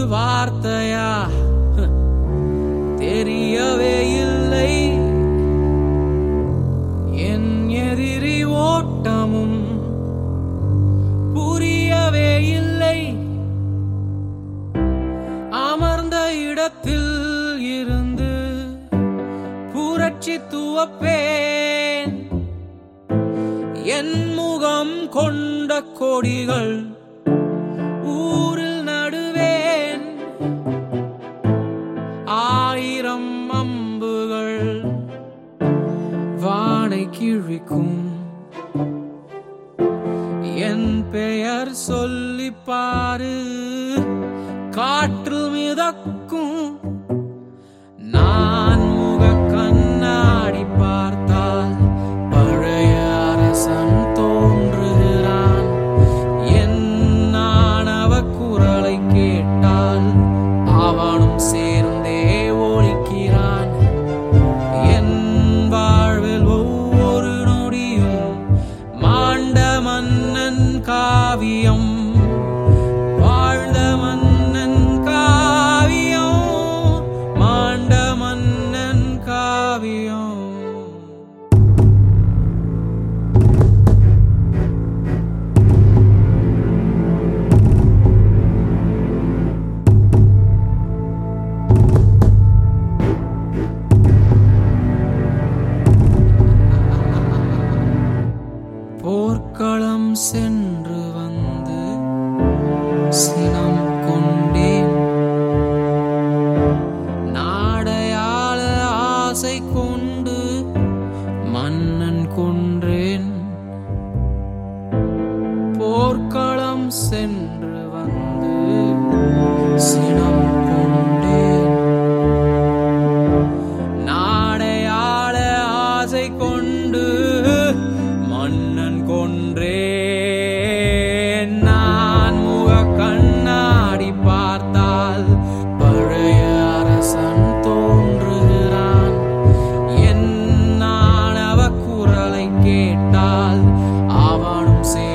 வார்த்தையா தெரியவே இல்லை என் எதிரி ஓட்டமும் புரியவே இல்லை அமர்ந்த இடத்தில் இருந்து புரட்சி துவப்பேன் என் முகம் கொண்ட கொடிகள் ஊரில் நடுவேன் ஆயிரம் அம்புகள் வானை கிழிக்கும் என் பெயர் சொல்லி பாரு காற்று மிதக்கும் நான் முக கண்ணாடி பார்த்தால் பழைய அரசன் தோன்றுகிறான் என் ஆணவ குரலை கேட்டால் அவனும் சேர்ந்தே ஒழிக்கிறான் என் வாழ்வில் ஒவ்வொரு நொடியும் மாண்ட மன்னன் காவியம் வாழ்ந்த மன்னன் காவியம் மாண்ட மன்னன் காவியம் போர்க்களம் சென்று வந்து சினம் கொண்டேன் நாடையாள ஆசை கொண்டு மன்னன் கொன்றேன் போர்க்களம் சென்று வந்து சினம் கொண்டேன் நாடையாள ஆசை கொண்டு மன்னன் கொன்றேன் நான் முக கண்ணாடி பார்த்தால் பழைய அரசன் தோன்றுகிறான் என் ஆணவ குரலை கேட்டால் அவனும் சே